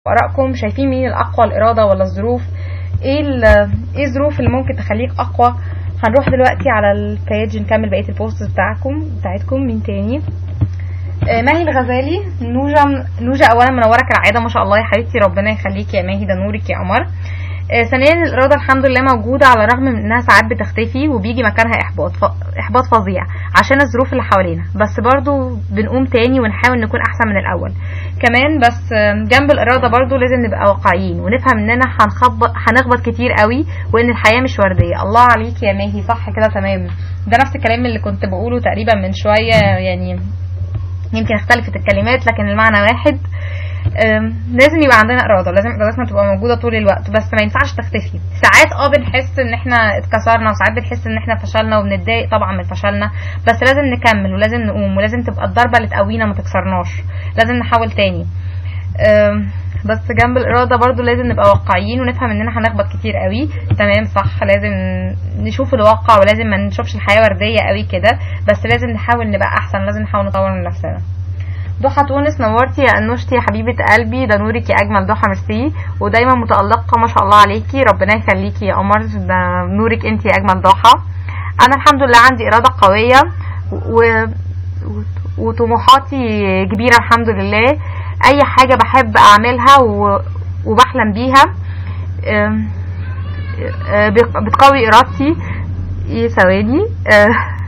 ارائكم شايفين مين الاقوى الاراده ولا الظروف ايه ال- ايه الظروف اللي ممكن تخليك اقوى هنروح دلوقتي على البيج نكمل بقيه البوستس بتاعكم بتاعتكم مين تاني آه، ماهي الغزالي نوجة نوجة اولا منوره كالعاده ما شاء الله يا حبيبتي ربنا يخليكي يا ماهي ده نورك يا قمر آه، ثانيا الاراده الحمد لله موجوده على الرغم من انها ساعات بتختفي وبيجي مكانها احباط ف... احباط فظيع عشان الظروف اللي حوالينا بس برضو بنقوم تاني ونحاول نكون احسن من الاول كمان بس آه، جنب الاراده برضو لازم نبقى واقعيين ونفهم اننا هنخبط هنخبط كتير قوي وان الحياه مش ورديه الله عليك يا ماهي صح كده تمام ده نفس الكلام اللي كنت بقوله تقريبا من شويه يعني يمكن اختلفت الكلمات لكن المعنى واحد أم، لازم يبقى عندنا اراده لازم ارادتنا تبقى موجوده طول الوقت بس ما ينفعش تختفي ساعات اه بنحس ان احنا اتكسرنا وساعات بنحس ان احنا فشلنا وبنتضايق طبعا من فشلنا بس لازم نكمل ولازم نقوم ولازم تبقى الضربه اللي تقوينا ما تكسرناش لازم نحاول تاني أم، بس جنب الاراده برضو لازم نبقى واقعيين ونفهم اننا هنخبط كتير قوي تمام صح لازم نشوف الواقع ولازم ما نشوفش الحياه ورديه قوي كده بس لازم نحاول نبقى احسن لازم نحاول نطور من نفسنا ضحى تونس نورتي يا انوشتي يا حبيبه قلبي ده نورك يا اجمل ضحى ميرسي ودايما متالقه ما شاء الله عليكي ربنا يخليكي يا قمر ده نورك انت يا اجمل ضحى انا الحمد لله عندي اراده قويه و... و... وطموحاتي كبيره الحمد لله اي حاجه بحب اعملها و... وبحلم بيها أم، أه، بق- بتقوي ارادتي ايه ثواني أه،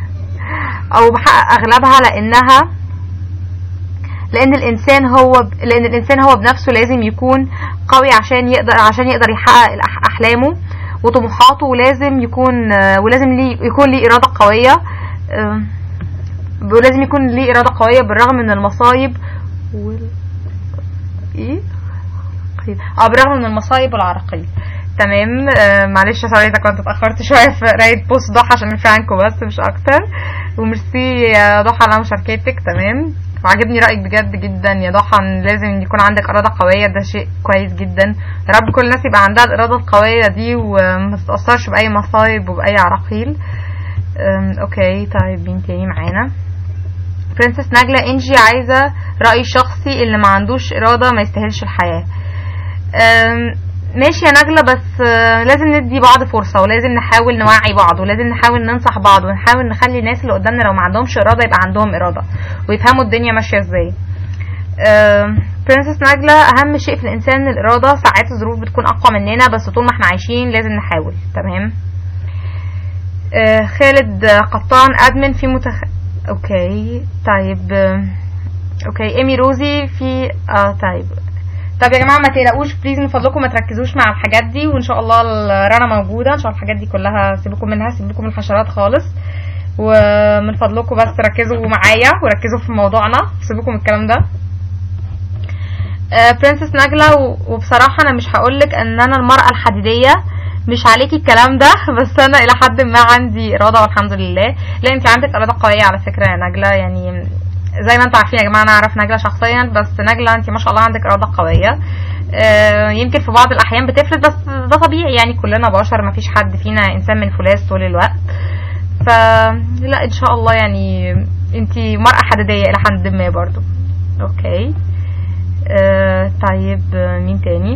او بحقق اغلبها لانها لان الانسان هو ب... لان الانسان هو بنفسه لازم يكون قوي عشان يقدر عشان يقدر يحقق الأح- احلامه وطموحاته ولازم يكون آه، ولازم ليه يكون ليه اراده قويه آه، ولازم يكون ليه اراده قويه بالرغم من المصايب وال... ايه طيب. اه بالرغم من المصايب والعراقيل تمام آه معلش سوري اذا كنت اتاخرت شويه في قرايه بوست ضحى عشان الفي عنكم بس مش اكتر وميرسي يا ضحى على مشاركتك تمام وعجبني رايك بجد جدا يا ضحى إن لازم يكون عندك اراده قويه ده شيء كويس جدا يا رب كل الناس يبقى عندها الاراده القويه دي وما تتاثرش باي مصايب وباي عراقيل أم، اوكي طيب مين تاني معانا برنسس نجلة انجي عايزة رأي الشخصي اللي ما عندوش إرادة ما يستاهلش الحياة أم، ماشي يا نجلة بس آه، لازم ندي بعض فرصة ولازم نحاول نوعي بعض ولازم نحاول ننصح بعض ونحاول نخلي الناس اللي قدامنا لو ما عندهمش إرادة يبقى عندهم إرادة ويفهموا الدنيا ماشية ازاي برنسس نجلة أهم شيء في الإنسان الإرادة ساعات الظروف بتكون أقوى مننا بس طول ما احنا عايشين لازم نحاول تمام آه، خالد آه، قطان ادمن في متخ... اوكي طيب آه، اوكي ايمي روزي في اه طيب طب يا جماعه ما تقلقوش بليز من فضلكم ما تركزوش مع الحاجات دي وان شاء الله الرنا موجوده ان شاء الله الحاجات دي كلها سيبكم منها سيبكم من الحشرات خالص ومن فضلكم بس ركزوا معايا وركزوا في موضوعنا سيبكم من الكلام ده برنسس نجلة و- وبصراحة أنا مش هقولك إن أنا المرأة الحديدية مش عليكي الكلام ده بس أنا إلى حد ما عندي إرادة والحمد لله لا أنت عندك إرادة قوية على فكرة يا نجلة يعني زي ما انتوا عارفين يا جماعة أنا أعرف نجلة شخصيا بس نجلة أنت ما شاء الله عندك إرادة قوية آه، يمكن في بعض الأحيان بتفلت بس ده طبيعي يعني كلنا بشر ما فيش حد فينا إنسان من فولاذ طول الوقت فلا إن شاء الله يعني أنت مرأة حديدية إلى حد ما برضو أوكي آه، طيب آه، مين تاني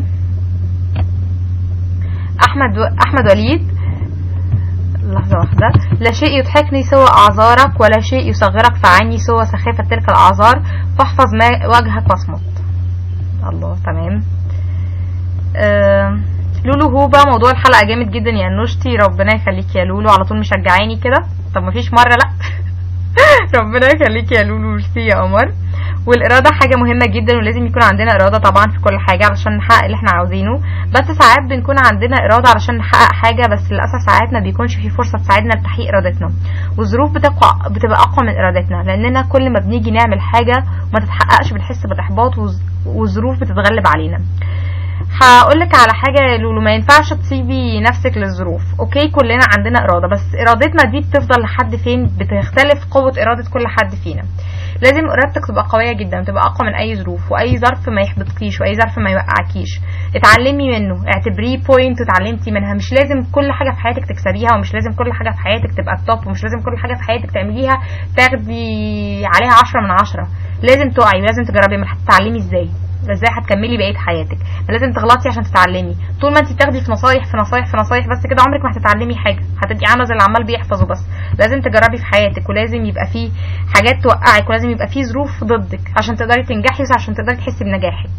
احمد و... احمد وليد لحظة واحدة لا شيء يضحكني سوى أعذارك ولا شيء يصغرك في عيني سوى سخافة تلك الأعذار فاحفظ ما وجهك واصمت الله تمام آه... لولو هوبا موضوع الحلقة جامد جدا يا نوشتي ربنا يخليك يا لولو على طول مشجعاني كده طب مفيش مرة لا ربنا يخليك يا لولو ميرسي يا قمر والإرادة حاجة مهمة جدا ولازم يكون عندنا إرادة طبعا في كل حاجة علشان نحقق اللي احنا عاوزينه بس ساعات بنكون عندنا إرادة علشان نحقق حاجة بس للأسف ساعات ما بيكونش في فرصة تساعدنا لتحقيق إرادتنا والظروف بتقع بتبقى أقوى من إرادتنا لأننا كل ما بنيجي نعمل حاجة وما تتحققش بنحس بالإحباط والظ- والظروف بتتغلب علينا هقولك على حاجة يا لولو ما ينفعش تسيبي نفسك للظروف اوكي كلنا عندنا ارادة بس ارادتنا دي بتفضل لحد فين بتختلف قوة ارادة كل حد فينا لازم ارادتك تبقى قوية جدا تبقى اقوى من اي ظروف واي ظرف ما يحبطكيش واي ظرف ما يوقعكيش اتعلمي منه اعتبريه بوينت وتعلمتي منها مش لازم كل حاجة في حياتك تكسبيها ومش لازم كل حاجة في حياتك تبقى التوب ومش لازم كل حاجة في حياتك تعمليها تاخدي عليها عشرة من عشرة لازم تقعي ولازم تجربي ما هتتعلمي ازاي ازاي هتكملي بقيه حياتك فلازم تغلطي عشان تتعلمي طول ما انت بتاخدي في نصايح في نصايح في نصايح بس كده عمرك ما هتتعلمي حاجه هتبقي عامله زي اللي عمال بيحفظه بس لازم تجربي في حياتك ولازم يبقى فيه حاجات توقعك ولازم يبقى فيه ظروف ضدك عشان تقدري تنجحي عشان تقدري تحسي بنجاحك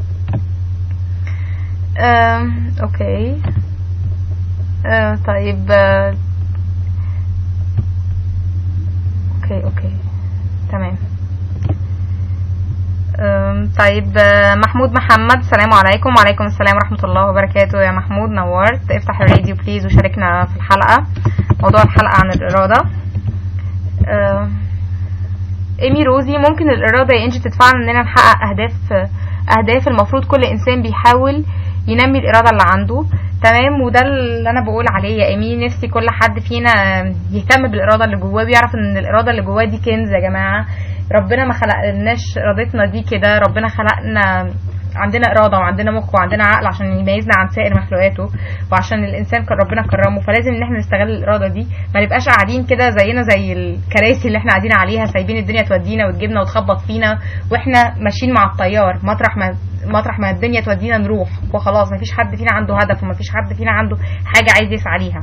آم، اوكي آه، طيب آه، اوكي اوكي تمام أم، طيب آه، محمود محمد السلام عليكم وعليكم السلام ورحمة الله وبركاته يا محمود نورت افتح الراديو بليز وشاركنا في الحلقة موضوع الحلقة عن الإرادة آه، ايمي روزي ممكن الإرادة يا انجي تدفعنا اننا نحقق أهداف أهداف المفروض كل إنسان بيحاول ينمي الإرادة اللي عنده تمام وده اللي أنا بقول عليه يا ايمي نفسي كل حد فينا يهتم بالإرادة اللي جواه ويعرف ان الإرادة اللي جواه دي كنز يا جماعة ربنا ما خلقناش إرادتنا دي كده ربنا خلقنا عندنا إرادة وعندنا مخ وعندنا عقل عشان يميزنا عن سائر مخلوقاته وعشان الإنسان كان ربنا كرمه فلازم إن احنا نستغل الإرادة دي ما نبقاش قاعدين كده زينا زي الكراسي اللي احنا قاعدين عليها سايبين الدنيا تودينا وتجيبنا وتخبط فينا واحنا ماشيين مع التيار مطرح ما مطرح ما الدنيا تودينا نروح وخلاص مفيش حد فينا عنده هدف ومفيش حد فينا عنده حاجة عايز يسعى ليها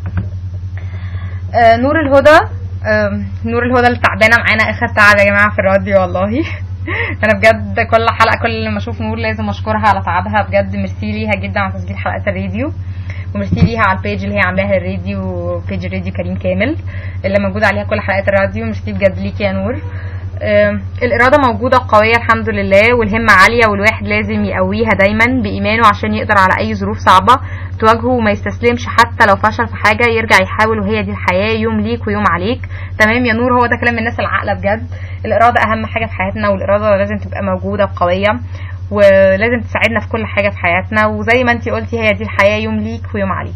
آه، نور الهدى آم، نور الهدى اللي تعبانه معانا اخر تعب يا جماعه في الراديو والله انا بجد كل حلقه كل ما اشوف نور لازم اشكرها على تعبها بجد ميرسي ليها جدا على تسجيل حلقات الراديو وميرسي ليها على البيج اللي هي عاملاها الراديو بيج الراديو كريم كامل اللي موجود عليها كل حلقات الراديو ميرسي بجد ليكي يا نور آم، الإرادة موجودة قوية الحمد لله والهمة عالية والواحد لازم يقويها دايما بإيمانه عشان يقدر على أي ظروف صعبة تواجهه وما يستسلمش حتى لو فشل في حاجة يرجع يحاول وهي دي الحياة يوم ليك ويوم عليك تمام يا نور هو ده كلام الناس العاقلة بجد الإرادة أهم حاجة في حياتنا والإرادة لازم تبقى موجودة وقوية ولازم تساعدنا في كل حاجة في حياتنا وزي ما انتي قلتي هي دي الحياة يوم ليك ويوم عليك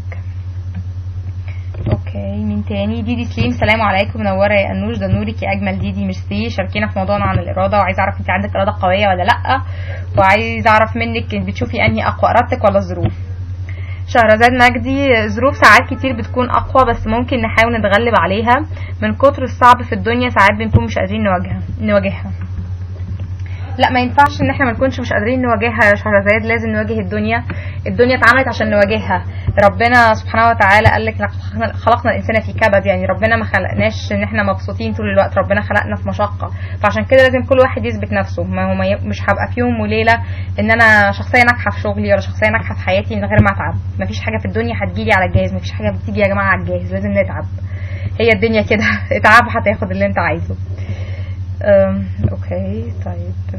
اوكي مين تاني ديدي سليم سلام عليكم منوره يا انوش ده نورك يا اجمل ديدي ميرسي شاركينا في موضوعنا عن الاراده وعايزه اعرف انت عندك اراده قويه ولا لا وعايزه اعرف منك انت بتشوفي انهي اقوى ارادتك ولا الظروف شهرزاد مجدي ظروف ساعات كتير بتكون اقوى بس ممكن نحاول نتغلب عليها من كتر الصعب في الدنيا ساعات بنكون مش قادرين نواجهها نواجهها لا ما ينفعش ان احنا ما نكونش مش قادرين نواجهها يا شهرزاد لازم نواجه الدنيا الدنيا اتعملت عشان نواجهها ربنا سبحانه وتعالى قال لك لقد خلقنا- خلقنا الانسان في كبد يعني ربنا ما خلقناش ان احنا مبسوطين طول الوقت ربنا خلقنا في مشقه فعشان كده لازم كل واحد يثبت نفسه ما هو ما ي- مش هبقى في يوم وليله ان انا شخصيه ناجحه في شغلي ولا شخصيه ناجحه في حياتي من غير ما اتعب مفيش حاجه في الدنيا هتجيلي على الجاهز مفيش حاجه بتيجي يا جماعه على الجاهز لازم نتعب هي الدنيا كده اتعب هتاخد اللي انت عايزه أم، اوكي طيب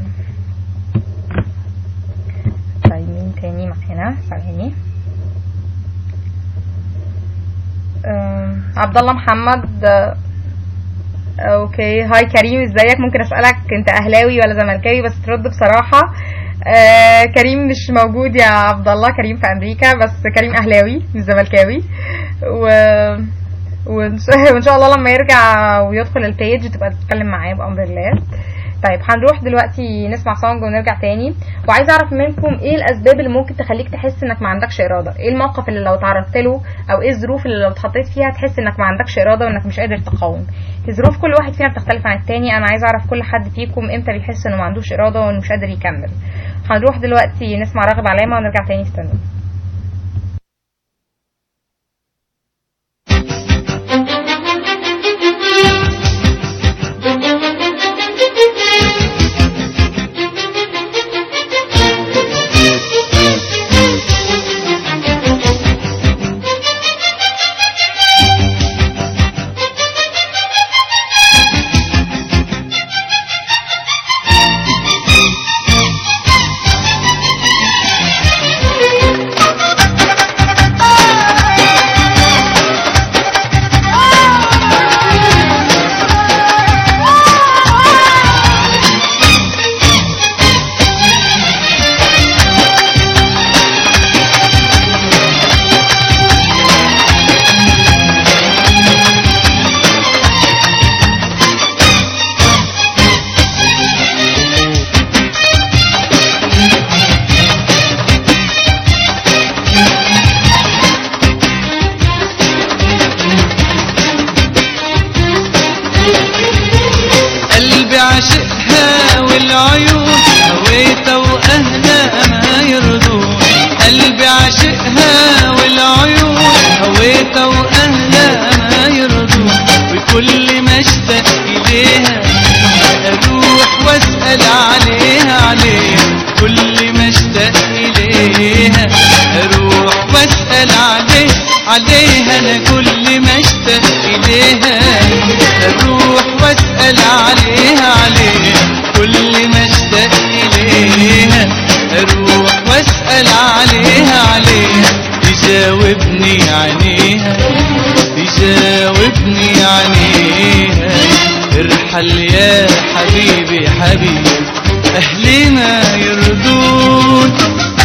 طيب مين تاني معانا ثواني أم، عبد الله محمد آه، اوكي هاي كريم ازيك ممكن اسالك انت اهلاوي ولا زملكاوي بس ترد بصراحه آه كريم مش موجود يا عبد الله كريم في امريكا بس كريم اهلاوي مش زملكاوي و وإن شاء- وان شاء الله لما يرجع ويدخل البيج تبقى تتكلم معاه بامر الله طيب هنروح دلوقتي نسمع سونج ونرجع تاني وعايزه اعرف منكم ايه الاسباب اللي ممكن تخليك تحس انك ما عندكش اراده ايه الموقف اللي لو تعرضت له او ايه الظروف اللي لو اتحطيت فيها تحس انك ما عندكش اراده وانك مش قادر تقاوم ظروف كل واحد فينا بتختلف عن التاني انا عايزه اعرف كل حد فيكم امتى بيحس انه ما عندوش اراده وانه مش قادر يكمل هنروح دلوقتي نسمع راغب علامه ونرجع تاني استنوا واسأل عليها عليها تجاوبني عينيها تجاوبني عينيها ارحل يا حبيبي حبيبي اهلي ما يرضون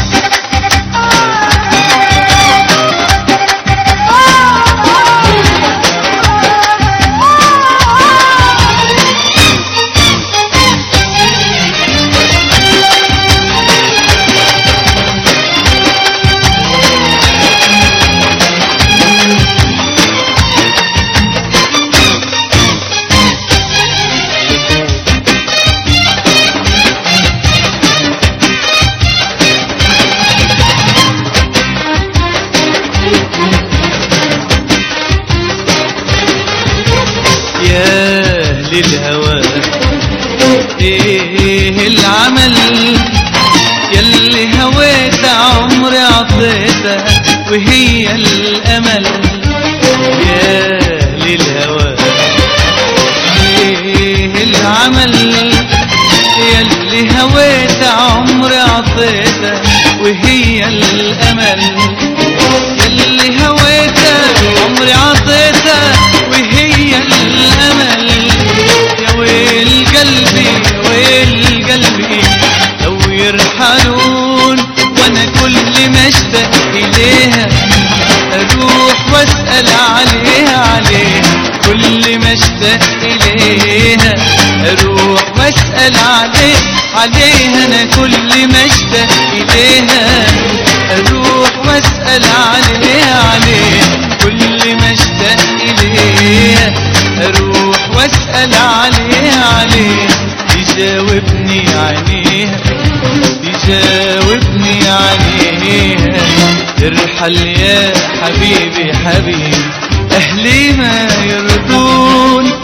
يا للهوى ايه العمل يلي هويت عمري عطيتها وهي الامل يا للهوى ايه العمل يلي هويت عمري عطيتها وهي الامل يلي هويتها عمري عطيتها وهي الامل يا ويل قلبي يا ويل قلبي لو يرحلون وانا كل ما اشتاق اليها اروح واسال عليها عليها كل ما اشتاق اليها اروح واسال عليه عليها انا كل ما اشتاق اليها اروح واسال عليها عليها كل ما اشتاق اليها اروح واسال عليها عليها تجاوبني عينيها تجاوبني عليها ارحل يا حبيبي حبيبي اهلي ما يرضون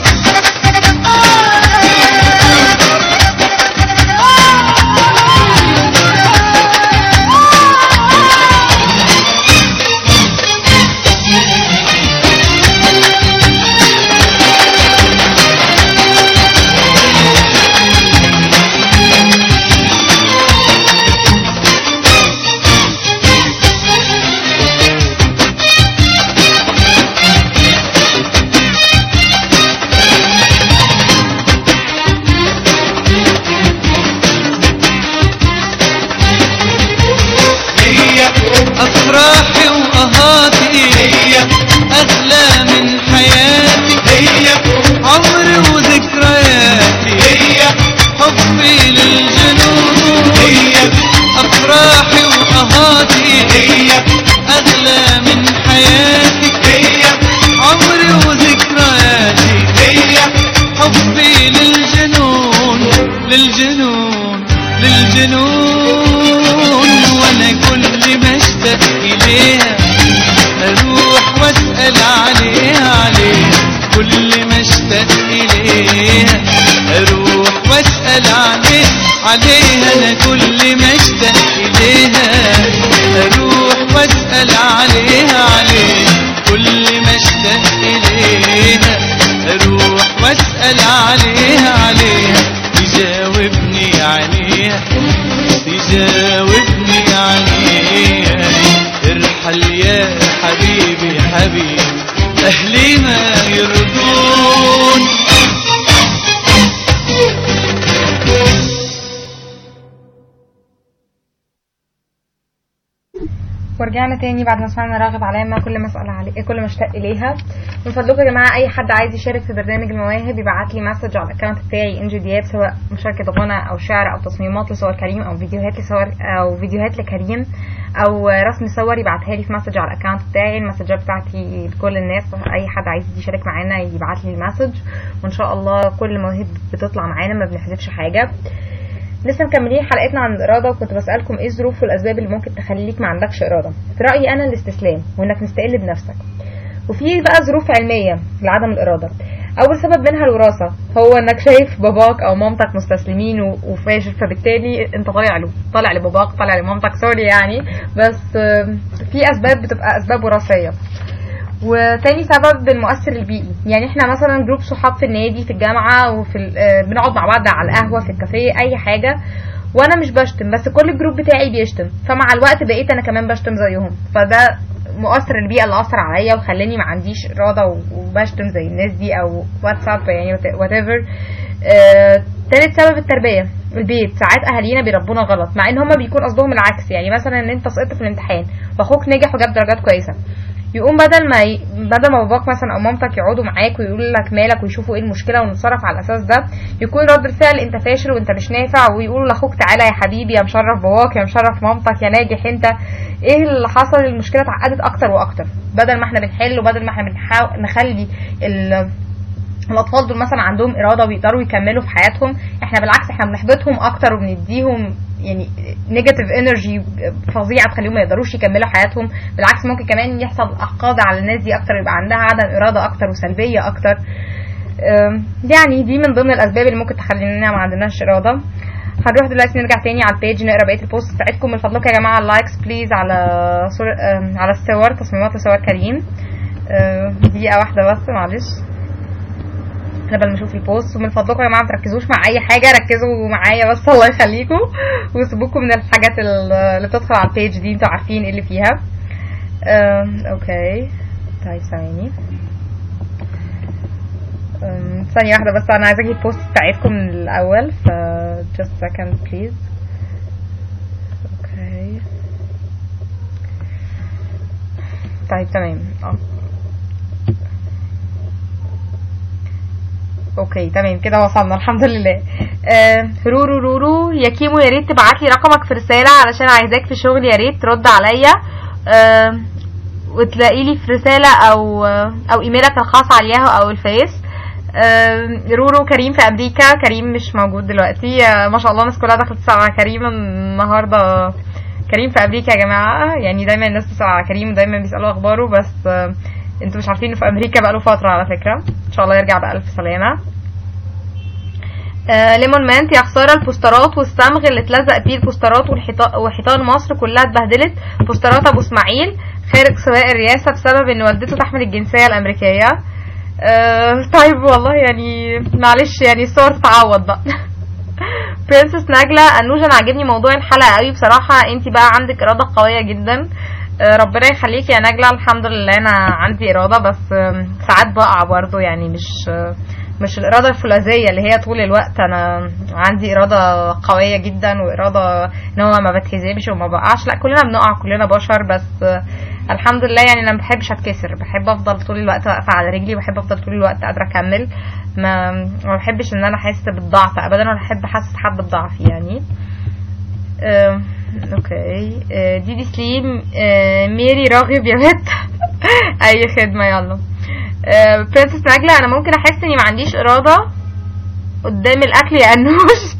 هي افراحي واهاتي هي اغلى من حياتي هي عمري وذكرياتي هي حبي للجنون هي افراحي واهاتي هي اغلى من حياتي هي عمري وذكرياتي هي حبي للجنون للجنون للجنون وانا كل ما اشتاق اليها اروح واسال عليها عليها كل ما اشتاق اليها اروح واسال عليها عليها انا كل ما اشتاق اليها اروح واسال عليها عليها كل ما اشتاق اليها اروح واسال عليها عليها تجاوبني عليها تجاوبني عليها ارحل يا حبيبي حبيبي اهلي ما يرضون ورجعنا تاني بعد ما سمعنا راغب علامة كل ما اسال عليه كل ما اشتاق اليها من فضلكم يا جماعه اي حد عايز يشارك في برنامج المواهب يبعت لي مسج على الاكونت بتاعي انجي دياب سواء مشاركه غنى او شعر او تصميمات لصور كريم او فيديوهات لصور او فيديوهات لكريم او رسم صور يبعتها لي في مسج على الاكونت بتاعي المسجات بتاعتي لكل الناس اي حد عايز يشارك معانا يبعت لي المسج وان شاء الله كل مواهب بتطلع معانا ما بنحذفش حاجه لسه مكملين حلقتنا عن الإرادة وكنت بسألكم إيه الظروف والأسباب اللي ممكن تخليك ما عندكش إرادة في رأيي أنا الاستسلام وإنك مستقل بنفسك وفي بقى ظروف علمية لعدم الإرادة أول سبب منها الوراثة هو إنك شايف باباك أو مامتك مستسلمين و- وفاشل فبالتالي أنت طالع له طالع لباباك طالع لمامتك سوري يعني بس آم، في أسباب بتبقى أسباب وراثية وتاني سبب المؤثر البيئي يعني احنا مثلا جروب صحاب في النادي في الجامعه وفي ال- آه، بنقعد مع بعض على القهوه في الكافيه اي حاجه وانا مش بشتم بس كل الجروب بتاعي بيشتم فمع الوقت بقيت انا كمان بشتم زيهم فده مؤثر البيئه اللي اثر عليا وخلاني ما عنديش اراده و- وبشتم زي الناس دي او واتساب يعني وات ايفر تالت سبب التربيه البيت ساعات اهالينا بيربونا غلط مع ان هما بيكون قصدهم العكس يعني مثلا ان انت سقطت في الامتحان واخوك نجح وجاب درجات كويسه يقوم بدل ما ي... بدل ما باباك مثلا او مامتك يقعدوا معاك ويقولوا لك مالك ويشوفوا ايه المشكله ونتصرف على الاساس ده يكون رد الفعل انت فاشل وانت مش نافع ويقولوا لاخوك تعالى يا حبيبي يا مشرف باباك يا مشرف مامتك يا ناجح انت ايه اللي حصل المشكله اتعقدت اكتر واكتر بدل ما احنا بنحل وبدل ما احنا بنحاول نخلي ال... الاطفال دول مثلا عندهم اراده ويقدروا يكملوا في حياتهم احنا بالعكس احنا بنحبطهم اكتر وبنديهم يعني نيجاتيف انرجي فظيعه تخليهم ما يقدروش يكملوا حياتهم بالعكس ممكن كمان يحصل احقاد على الناس دي اكتر يبقى عندها عدم اراده اكتر وسلبيه اكتر أم، يعني دي من ضمن الاسباب اللي ممكن تخلينا ما عندناش اراده هنروح دلوقتي نرجع تاني على البيج نقرا بقيه البوست بتاعتكم من فضلكم يا جماعه اللايكس بليز على صور أم، على الصور تصميمات وصور كريم أم، دقيقه واحده بس معلش قبل ما اشوف البوست ومن فضلكم يا جماعه ما تركزوش مع اي حاجه ركزوا معايا بس الله يخليكم وسيبوكم من الحاجات ال- اللي بتدخل على البيج دي انتوا عارفين ايه اللي فيها أم، اوكي طيب ثواني أم، ثانية واحدة بس أنا عايزة أجيب البوست بتاعتكم من الأول ف just second please اوكي طيب تمام اه اوكي تمام كده وصلنا الحمد لله آه رورو رورو يا كيمو يا ريت تبعت لي رقمك في رساله علشان عايزاك في شغل يا ريت ترد عليا آه وتلاقي لي في رساله او او ايميلك الخاص على الياهو او الفيس آه رورو كريم في امريكا كريم مش موجود دلوقتي آه ما شاء الله الناس كلها دخلت تسال على كريم النهارده كريم في امريكا يا جماعه يعني دايما الناس تسال على كريم ودايما بيسالوا اخباره بس آه انتوا مش عارفين انه في امريكا بقاله فتره على فكره ان شاء الله يرجع بالف سلامه آه ليمون مانت يا خساره البوسترات والصمغ اللي اتلزق فيه البوسترات والحيطان وحيطان مصر كلها اتبهدلت بوسترات ابو اسماعيل خارج سواق الرئاسه بسبب ان والدته تحمل الجنسيه الامريكيه آه طيب والله يعني معلش يعني الصور تتعوض بقى برنسس نجلة انوجا انا عاجبني موضوع الحلقه قوي بصراحه انت بقى عندك اراده قويه جدا آه، ربنا يخليك يا نجلة الحمد لله انا عندي اراده بس آم، ساعات بقع برضو يعني مش آه، مش الاراده الفولاذيه اللي هي طول الوقت انا عندي اراده قويه جدا واراده ان هو ما بتهزمش وما بقعش لا كلنا بنقع كلنا بشر بس آه، الحمد لله يعني انا ما بحبش اتكسر بحب افضل طول الوقت واقفه على رجلي وبحب افضل طول الوقت قادره اكمل ما ما بحبش ان انا احس بالضعف ابدا ولا بحب احسس حد بضعفي يعني آه، اوكي آه، ديدي سليم آه، ميري راغب يا بت اي خدمه يلا برنسس نجلة انا ممكن احس اني ما عنديش اراده قدام الاكل يا انوش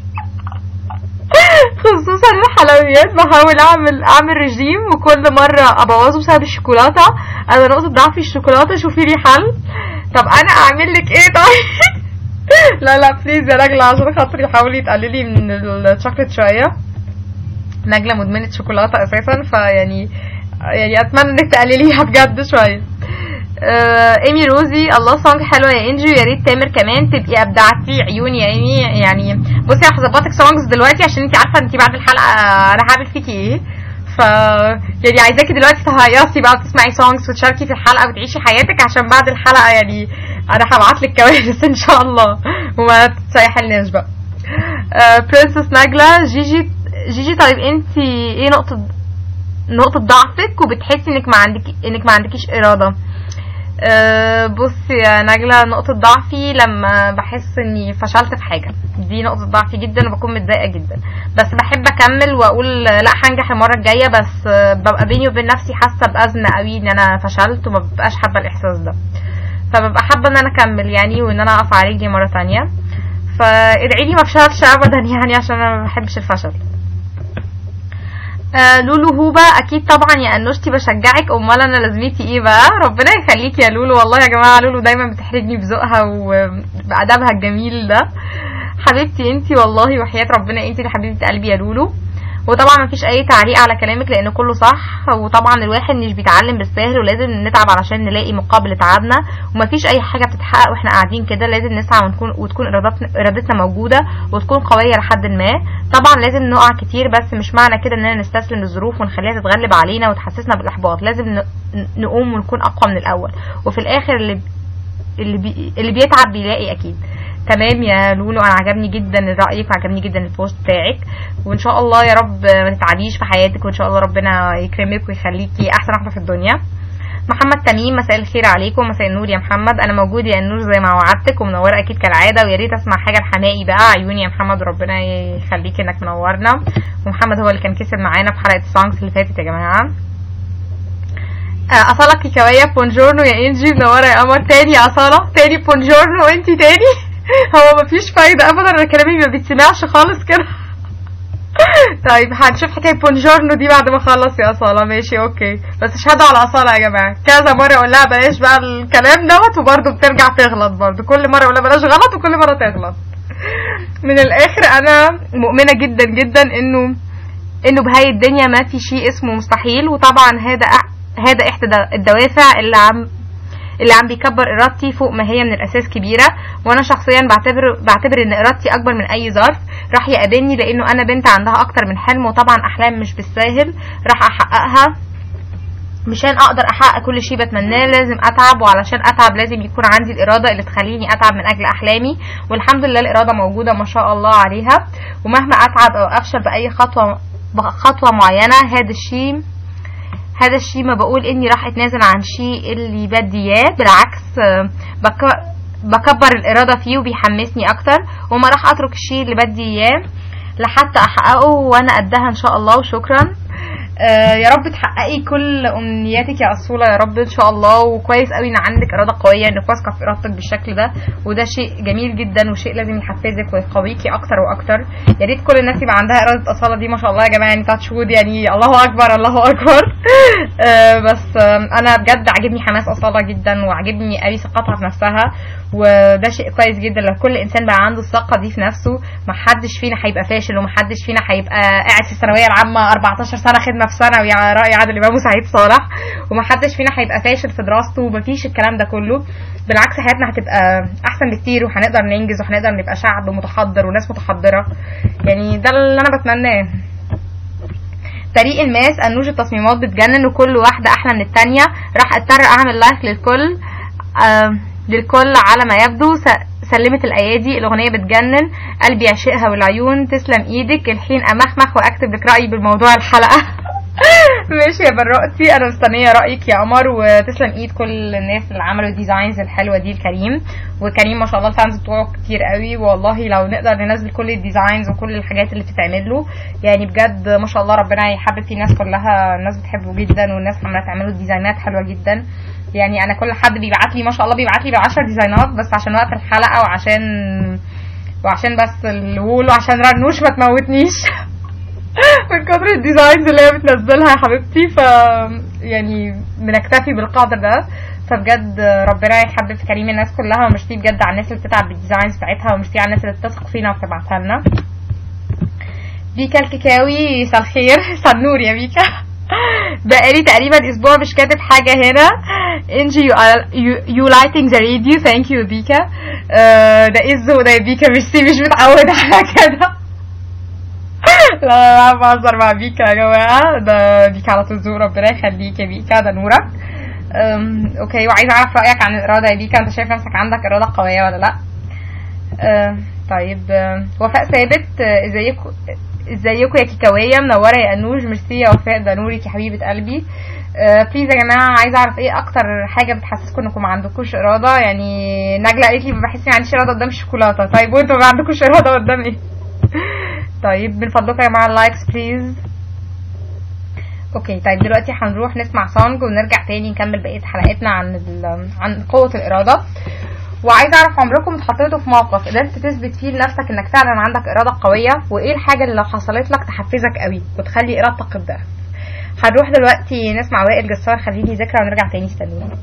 خصوصا الحلويات بحاول اعمل اعمل رجيم وكل مره ابوظه بسبب الشوكولاته انا نقطه ضعفي الشوكولاته شوفي لي حل طب انا اعمل لك ايه طيب لا لا بليز يا نجلة عشان خاطري حاولي تقللي من الشوكليت شويه نجلة مدمنة شوكولاتة اساسا فيعني يعني اتمنى انك تقلليها بجد شوية آه، ايمي روزي الله سونج حلوه يا انجي ويا ريت تامر كمان تبقي ابدعتي عيوني يا ايمي يعني بصي انا هظبطك سونجز دلوقتي عشان انت عارفه انت بعد الحلقه انا هعمل فيكي ايه ف يعني عايزاكي دلوقتي تهيصي بقى وتسمعي سونجز وتشاركي في الحلقه وتعيشي حياتك عشان بعد الحلقه يعني انا هبعت لك كوارث ان شاء الله وما تسيحلناش بقى برنسس نجلة جيجي جيجي طيب انت ايه نقطة نقطة ضعفك وبتحسي انك ما عندك انك ما عندكيش ارادة أه بصي يا نجلة نقطة ضعفي لما بحس اني فشلت في حاجة دي نقطة ضعفي جدا وبكون متضايقة جدا بس بحب اكمل واقول لا هنجح المرة الجاية بس آه، ببقى بيني وبين نفسي حاسة بأزمة قوي ان انا فشلت وما ببقاش حابة الاحساس ده فببقى حابة ان انا اكمل يعني وان انا اقف على رجلي مرة تانية فادعي لي ما افشلش ابدا يعني عشان انا ما بحبش الفشل آه لولو هوبا اكيد طبعا يا انوشتي بشجعك امال انا لازمتي ايه بقى ربنا يخليك يا لولو والله يا جماعه لولو دايما بتحرجني بذوقها وبادبها الجميل ده حبيبتي انتي والله وحياه ربنا انتي اللي حبيبه قلبي يا لولو وطبعا مفيش اي تعليق على كلامك لان كله صح وطبعا الواحد مش بيتعلم بالسهل ولازم نتعب علشان نلاقي مقابل تعبنا ومفيش اي حاجه بتتحقق واحنا قاعدين كده لازم نسعى ونكون وتكون ارادتنا ارادتنا موجوده وتكون قويه لحد ما طبعا لازم نقع كتير بس مش معنى كده اننا نستسلم للظروف ونخليها تتغلب علينا وتحسسنا بالاحباط لازم ن- نقوم ونكون اقوى من الاول وفي الاخر اللي اللي, بي... اللي بيتعب بيلاقي اكيد تمام يا لولو انا عجبني جدا رايك وعجبني جدا البوست بتاعك وان شاء الله يا رب ما تتعبيش في حياتك وان شاء الله ربنا يكرمك ويخليكي احسن واحده في الدنيا محمد تميم مساء الخير عليكم مساء النور يا محمد انا موجود يا النور زي ما وعدتك ومنوره اكيد كالعاده ويا ريت اسمع حاجه الحمائي بقى عيوني يا محمد وربنا يخليك انك منورنا ومحمد هو اللي كان كسب معانا في حلقه السونجز اللي فاتت يا جماعه آه، أصالة كيكاوية بونجورنو يا إنجي منورة يا قمر تاني يا أصالة تاني بونجورنو وانتي تاني هو مفيش فايدة أبدا أنا كلامي ما بيتسمعش خالص كده طيب هنشوف حكاية بونجورنو دي بعد ما اخلص يا أصالة ماشي اوكي بس اشهدوا على أصالة يا جماعة كذا مرة اقول لها بلاش بقى الكلام دوت وبرضه بترجع تغلط برضه كل مرة اقول لها بلاش غلط وكل مرة تغلط من الآخر أنا مؤمنة جدا جدا إنه انه بهاي الدنيا ما في شيء اسمه مستحيل وطبعا هذا أح- هذا احدى د- الدوافع اللي عم اللي عم بيكبر ارادتي فوق ما هي من الاساس كبيره وانا شخصيا بعتبر بعتبر ان ارادتي اكبر من اي ظرف راح يقابلني لانه انا بنت عندها اكتر من حلم وطبعا احلام مش بالساهل راح احققها مشان اقدر احقق كل شيء بتمناه لازم اتعب وعلشان اتعب لازم يكون عندي الاراده اللي تخليني اتعب من اجل احلامي والحمد لله الاراده موجوده ما شاء الله عليها ومهما اتعب او افشل باي خطوه خطوه معينه هذا الشيء هذا الشيء ما بقول اني راح اتنازل عن شيء اللي بدي اياه بالعكس آه، بك- بكبر الاراده فيه وبيحمسني اكتر وما راح اترك الشيء اللي بدي اياه لحتى احققه وانا قدها ان شاء الله وشكرا آه، يا رب تحققي كل امنياتك يا اصوله يا رب ان شاء الله وكويس قوي ان عندك اراده قويه انك واثقه في ارادتك بالشكل ده وده شيء جميل جدا وشيء لازم يحفزك ويقويكي اكتر واكتر يا ريت كل الناس يبقى عندها اراده اصاله دي ما شاء الله يا جماعه يعني تاتش وود يعني الله اكبر الله اكبر آه، بس آه، انا بجد عاجبني حماس اصاله جدا وعاجبني قوي ثقتها في نفسها وده شيء كويس جدا لو كل انسان بقى عنده الثقه دي في نفسه محدش فينا هيبقى فاشل ومحدش فينا هيبقى قاعد في الثانويه العامه 14 سنه خدمه في ثانوي على راي عادل امام وسعيد صالح ومحدش فينا هيبقى فاشل في دراسته ومفيش الكلام ده كله بالعكس حياتنا هتبقى احسن بكتير وهنقدر ننجز وهنقدر نبقى شعب متحضر وناس متحضره يعني ده اللي انا بتمناه فريق الماس انوج التصميمات بتجنن وكل واحده احلى من التانية راح اضطر اعمل لايك للكل آه للكل على ما يبدو س- سلمت الايادي الاغنيه بتجنن قلبي يعشقها والعيون تسلم ايدك الحين امخمخ واكتب لك رايي بالموضوع الحلقه ماشي يا برقتي انا مستنيه رايك يا قمر وتسلم ايد كل الناس اللي عملوا الديزاينز الحلوه دي لكريم وكريم ما شاء الله الفانز بتوعه كتير قوي والله لو نقدر ننزل كل الديزاينز وكل الحاجات اللي بتتعمل له يعني بجد ما شاء الله ربنا يحبب فيه الناس كلها الناس بتحبه جدا والناس عماله تعمله ديزاينات حلوه جدا يعني انا كل حد بيبعت لي ما شاء الله بيبعت لي ب 10 ديزاينات بس عشان وقت الحلقه وعشان وعشان بس الوول وعشان رنوش ما تموتنيش من كتر الديزاينز اللي هي بتنزلها يا حبيبتي ف يعني بنكتفي بالقدر ده فبجد ربنا يحبب في كريم الناس كلها وميرسي بجد على الناس اللي بتتعب بالديزاينز بتاعتها وميرسي على الناس اللي بتثق فينا وبتبعتها لنا بيكا الكيكاوي مساء الخير مساء النور يا بيكا بقالي تقريبا اسبوع مش كاتب حاجه هنا انجي يو يو لايتنج ذا راديو ثانك يو بيكا آه، ده ايه الذوق ده يا بيكا ميرسي مش متعوده على كده لا لا لا بهزر مع بيكا يا جماعة ده بيكا على طول ذوق ربنا يخليك يا بيكا ده نورك أم، اوكي وعايزة اعرف رأيك عن الإرادة يا بيكا انت شايف نفسك عندك إرادة قوية ولا لا أم، طيب أم، وفاء ثابت أه، ازيكم ازيكم يا كيكاوية منورة يا انوج ميرسي يا وفاء ده نورك يا حبيبة قلبي بليز يا جماعة عايزة اعرف ايه اكتر حاجة بتحسسكم انكم ما عندكوش إرادة يعني نجلة قالت لي بحس اني ما عنديش إرادة قدام الشوكولاتة طيب وانتوا ما عندكوش إرادة قدام ايه طيب من فضلكم يا جماعه اللايكس بليز اوكي طيب دلوقتي هنروح نسمع سونج ونرجع تاني نكمل بقيه حلقتنا عن ال- عن قوه الاراده وعايزه اعرف عمركم اتحطيتوا في موقف قدرت تثبت فيه لنفسك انك فعلا عندك اراده قويه وايه الحاجه اللي لو حصلت لك تحفزك قوي وتخلي ارادتك الضعف هنروح دلوقتي نسمع وائل جسار خليني ذكرى ونرجع تاني استنوني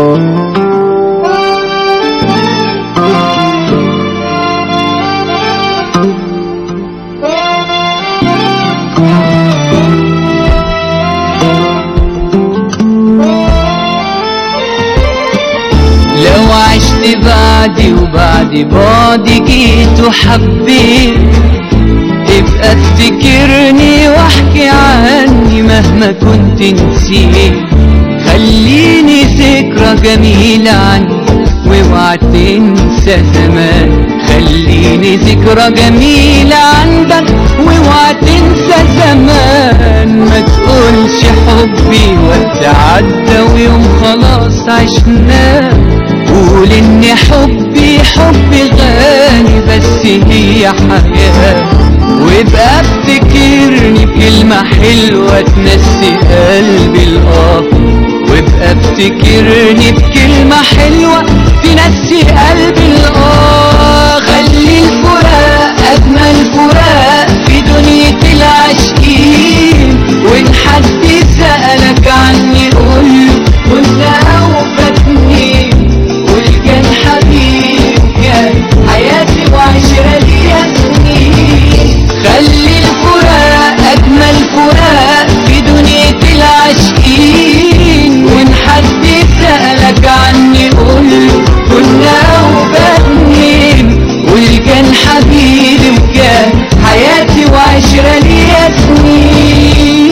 لو عشت بعدي وبعد بعدي جيت وحبيت تبقى افتكرني واحكي عني مهما كنت نسيت خليني ذكرى جميلة عني واوعى تنسى زمان خليني ذكرى جميلة عندك واوعى تنسى زمان ما تقولش حبي وقت عدى ويوم خلاص عشناه قول ان حبي حبي غالي بس هي حياة وابقى افتكرني بكلمة حلوة تنسي قلبي الآه وابقى افتكرني بكلمة حلوة تنسي قلبي الآه خلي الفراق أجمل فراق في دنيا العاشقين وإن حد سألك عني قوله كنت أوفتني قول كان حبيبي كان حياتي وعشرة ليا سنين خلي الفراق أجمل فراق في دنيا العاشقين وإن حد سألك عني قوله كنا وباتنين قول كان حبيبي وكان حياتي وعشرة ليا سنين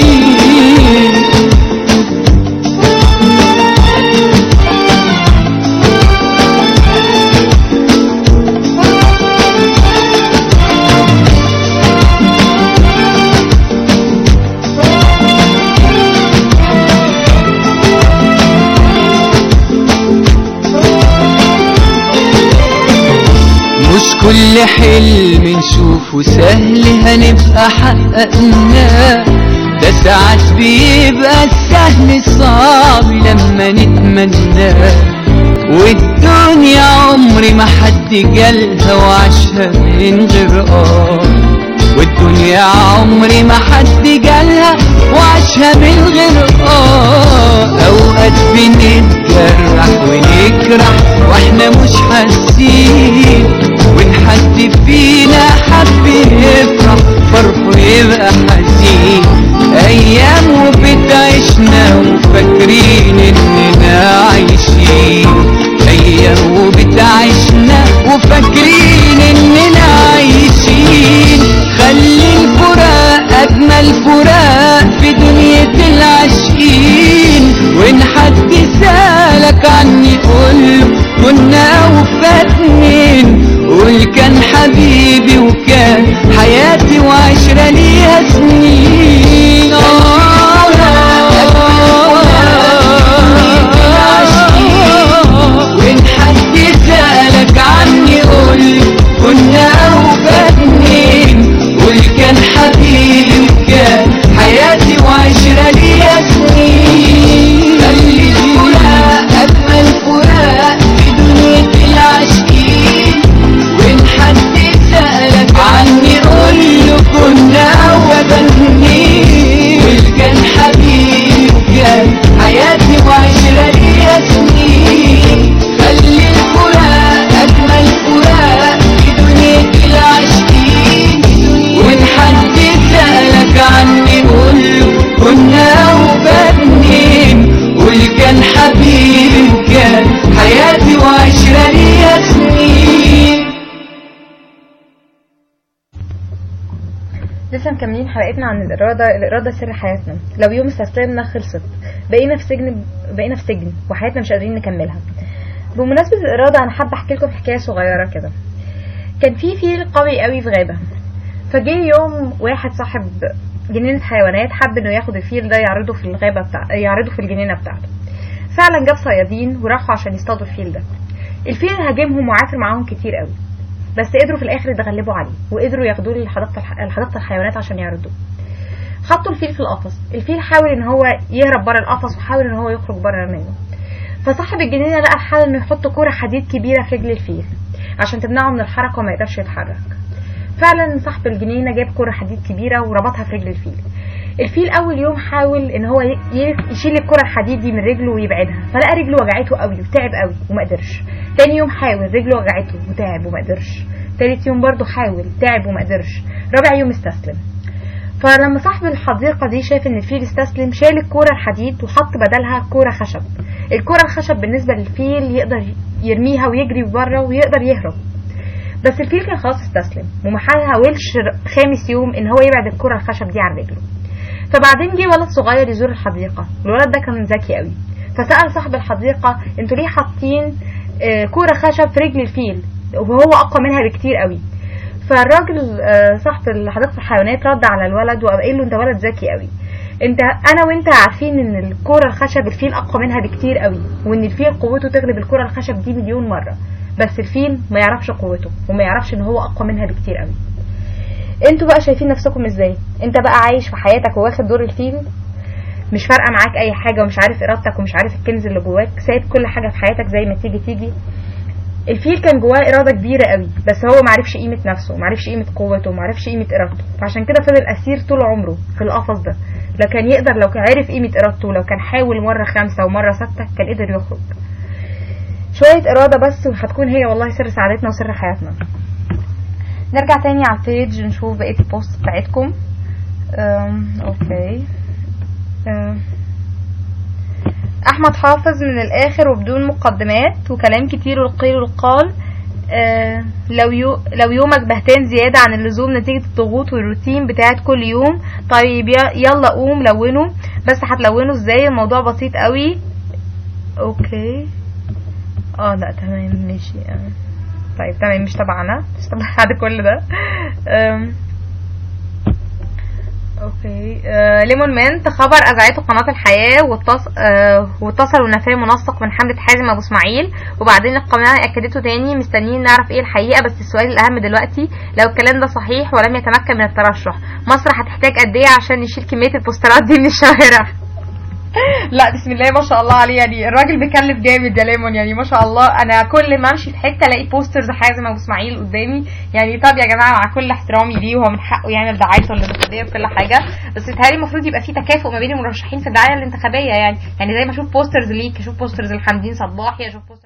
مش كل حلم نشوفه سهل هنبقى حققناه ده ساعات بيبقى السهل صعب لما نتمناه والدنيا عمري ما حد جالها وعاشها من غير اه والدنيا عمري ما حد جالها وعاشها من غير اه اوقات بنتجرح ونجرح واحنا مش حاسين وان حد فينا حب يفرح فرحه يبقى حزين ايام وبتعيشنا وفاكرين اننا عايشين ايام وبتعيشنا وفاكرين اننا عايشين خلي الفراق اجمل فراق في دنيا العاشقين وان حد سالك عني قوله كنا وفاتنين قول كان حبيبي وكان حياتي وعشرة ليها سنين وإن حد سألك عني قول كنا وفاتنين قول كان حبيبي وكان حياتي وعشرة ليا سنين خلي الفراق أجمل فراق في دنيا العاشقين وإن حد سألك عني قول له كنا وفاتنين قول كان حبيبي وكان حياتي وعشرة ليا سنين خلي الفراق أجمل فراق في دنيا العاشقين وإن حد سألك عني قول له كنا وباتنين قول كان حبيبي وكان حياتي وعشرة ليا سنين لسه مكملين حلقتنا عن الإرادة الإرادة سر حياتنا لو يوم استسلمنا خلصت بقينا في سجن بقينا في سجن وحياتنا مش قادرين نكملها بمناسبة الإرادة أنا حابة أحكي لكم حكاية صغيرة كده كان في فيل قوي قوي في غابة فجه يوم واحد صاحب جنينة حيوانات حب انه ياخد الفيل ده يعرضه في الغابة بتاع يعرضه في الجنينة بتاعته فعلا جاب صيادين وراحوا عشان يصطادوا الفيل ده الفيل هاجمهم وعافر معاهم كتير قوي بس قدروا في الاخر يتغلبوا عليه وقدروا ياخدوه لحديقه الح... لحديقه الحيوانات عشان يعرضوه حطوا الفيل في القفص الفيل حاول ان هو يهرب بره القفص وحاول ان هو يخرج بره منه فصاحب الجنينه لقى الحل انه يحط كوره حديد كبيره في رجل الفيل عشان تمنعه من الحركه وما يقدرش يتحرك فعلا صاحب الجنينه جاب كوره حديد كبيره وربطها في رجل الفيل الفيل اول يوم حاول ان هو ي- ي- يشيل الكره الحديد دي من رجله ويبعدها فلقى رجله وجعته قوي وتعب قوي وما قدرش تاني يوم حاول رجله وجعته وتعب وما قدرش تالت يوم برضه حاول تعب وما قدرش رابع يوم استسلم فلما صاحب الحديقة دي شاف ان الفيل استسلم شال الكرة الحديد وحط بدلها كرة خشب الكرة الخشب بالنسبة للفيل يقدر يرميها ويجري بره ويقدر يهرب بس الفيل كان خلاص استسلم وما حاولش خامس يوم ان هو يبعد الكرة الخشب دي عن رجله فبعدين جه ولد صغير يزور الحديقة الولد ده كان ذكي قوي فسأل صاحب الحديقة انتوا ليه حاطين آه، كرة خشب في رجل الفيل وهو اقوى منها بكتير قوي فالراجل آه، صاحب حديقة الحيوانات رد على الولد وقال له انت ولد ذكي قوي انت انا وانت عارفين ان الكرة الخشب الفيل اقوى منها بكتير قوي وان الفيل قوته تغلب الكرة الخشب دي مليون مرة بس الفيل ما يعرفش قوته وما يعرفش ان هو اقوى منها بكتير قوي انتوا بقى شايفين نفسكم ازاي انت بقى عايش في حياتك وواخد دور الفيل مش فارقه معاك اي حاجه ومش عارف ارادتك ومش عارف الكنز اللي جواك سايب كل حاجه في حياتك زي ما تيجي تيجي الفيل كان جواه اراده كبيره قوي بس هو معرفش قيمه نفسه معرفش قيمه قوته معرفش قيمه ارادته فعشان كده فضل اسير طول عمره في القفص ده لو كان يقدر لو كان عارف قيمه ارادته لو كان حاول مره خمسه ومره سته كان قدر يخرج شويه اراده بس وهتكون هي والله سر سعادتنا وسر حياتنا نرجع تاني على البيج نشوف بقيه البوست بتاعتكم أم، اوكي أم. احمد حافظ من الاخر وبدون مقدمات وكلام كتير والقيل والقال آه لو يو لو يومك بهتان زيادة عن اللزوم نتيجة الضغوط والروتين بتاعت كل يوم طيب ي- يلا قوم لونه بس هتلونه ازاي الموضوع بسيط قوي اوكي اه لا تمام ماشي آه. طيب تمام مش تبعنا مش تبع بعد كل ده آم. اوكي آه ليمون مانت خبر اذاعته قناه الحياه واتص... آه واتصلوا نفاه منسق من حمله حازم ابو اسماعيل وبعدين القناه اكدته تاني مستنيين نعرف ايه الحقيقه بس السؤال الاهم دلوقتي لو الكلام ده صحيح ولم يتمكن من الترشح مصر هتحتاج قد ايه عشان نشيل كميه البوسترات دي من الشوارع لا بسم الله ما شاء الله عليه يعني الراجل بيكلف جامد يا ليمون يعني ما شاء الله انا كل ما امشي في حته الاقي بوسترز حازم ابو اسماعيل قدامي يعني طب يا جماعه مع كل احترامي ليه وهو من حقه يعمل دعايته الانتخابيه وكل حاجه بس بيتهيألي المفروض يبقى في تكافؤ ما بين المرشحين في الدعايه الانتخابيه يعني يعني زي ما اشوف بوسترز ليك اشوف بوسترز لحمدين صباحي اشوف بوسترز